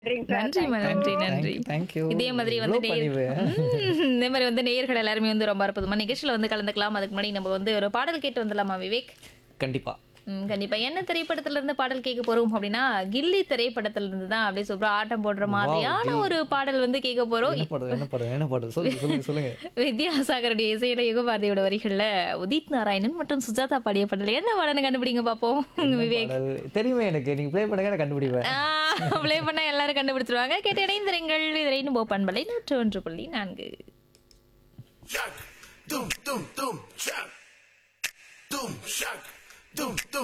நன்றிங்க சார் நன்றிம்மா நன்றி நன்றி Thank you. இதே மாதிரி வந்து இவ்ளோ நேயர் பணிவு. ம், இதே மாதிரி வந்து நேயர்கள் எல்லாருமே வந்து ரொம்ப அற்புதமா நிகழ்ச்சியில வந்து கலந்துக்கலாம் அதுக்கு முன்னாடி நம்ம வந்து ஒரு பாடல் கேட்டு வந்துடலாமா விவேக் கண்டிப்பா ம், கண்டிப்பா என்ன திரைப்படத்துல இருந்து பாடல் கேட்க போறோம் அப்படின்னா கில்லி திரைப்படத்துல இருந்து தான் அப்படியே சூப்பரா ஆட்டம் போடுற மாதிரியான ஒரு பாடல் வந்து கேட்க போறோம் என்ன பாடுறது என்ன பாடுறது என்ன பாடுறது சொல்லுங்க சொல்லுங்க சொல்லுங்க வித்யாசாகருடைய இசையில யுகபாரதியோட வரிகள்ல உதித் நாராயணன் மற்றும் சுஜாதா பாடிய பாடல் என்ன பாடல்னு கண்டுபிடிங்க பாப்போம் விவேக் பாடல் தெரியுமே எனக்கு நீங்க ப்ளே பண்ணுங்க நான் கண்டுபிடிப்பேன் ப்ளே பண்ண எல்லாரும் கண்டுபிடிச்சிருவாங்க கேட்டு இணைந்திருங்கள் இதை போ பண்பலை நூற்று ஒன்று புள்ளி நான்கு Shock, doom, doom, doom, shock, doom, shock, doom, doom.